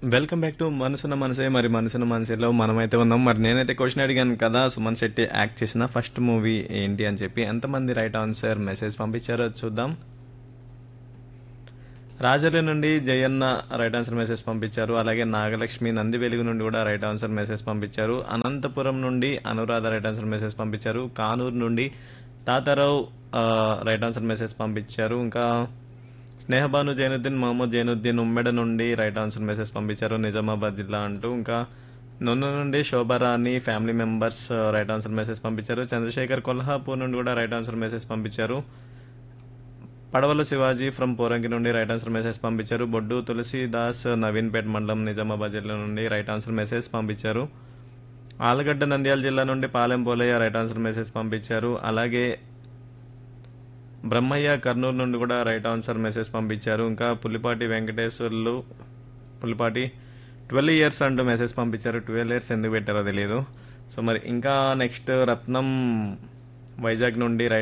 welcome back to మనసున మనసే మరి మనసున మనసేలో మనమైతే ఉన్నాం మరి నేనైతే క్వశ్చన్ అడిగాను కదా సుమన్ శెట్టి యాక్ట్ చేసిన ఫస్ట్ మూవీ ఏంటి అని చెప్పి ఎంతమంది రైట్ ఆన్సర్ మెసేజ్ పంపించారో చూద్దాం రాజర్ల నుండి జయన్న రైట్ ఆన్సర్ మెసేజ్ పంపించారు అలాగే నాగలక్ష్మి నంది వెలుగు నుండి కూడా రైట్ ఆన్సర్ మెసేజ్ పంపించారు అనంతపురం నుండి అనురాధ రైట్ ఆన్సర్ మెసేజ్ పంపించారు కానూరు నుండి తాతారావు ఆ, రైట్ ఆన్సర్ మెసేజ్ పంపించారు ఇంకా స్నేహబాను జైనుద్దీన్ మహమ్మద్ జైనుద్దీన్ ఉమ్మెడ నుండి రైట్ ఆన్సర్ మెసేజ్ పంపించారు నిజామాబాద్ జిల్లా అంటూ ఇంకా నొన్న నుండి Shobharani family members right answer message పంపించారు చంద్రశేఖర్ కొల్హాపూర్ నుండి కూడా రైట్ ఆన్సర్ మెసేజ్ పంపించారు పడవల శివాజీ ఫ్రమ్ పోరంకి నుండి రైట్ ఆన్సర్ మెసేజ్ పంపించారు బొడ్డు తులసీదాస్ నవీన్పేట్ మండలం నిజామాబాద్ జిల్లా నుండి రైట్ ఆన్సర్ మెసేజ్ పంపించారు ఆలగడ్డ నంద్యాల జిల్లా నుండి Palem Polayya right answer message పంపించారు అలాగే బ్రహ్మయ్య కర్నూలు నుండి కూడా రైట్ ఆన్సర్ మెసేజ్ పంపించారు ఇంకా పులిపాటి వెంకటేశ్వర్లు పులిపాటి ట్వెల్వ్ ఇయర్స్ అంటూ మెసేజ్ పంపించారు ట్వెల్వ్ ఇయర్స్ ఎందుకు పెట్టారో తెలియదు సో మరి ఇంకా నెక్స్ట్ రత్నం వైజాగ్ నుండి రైట్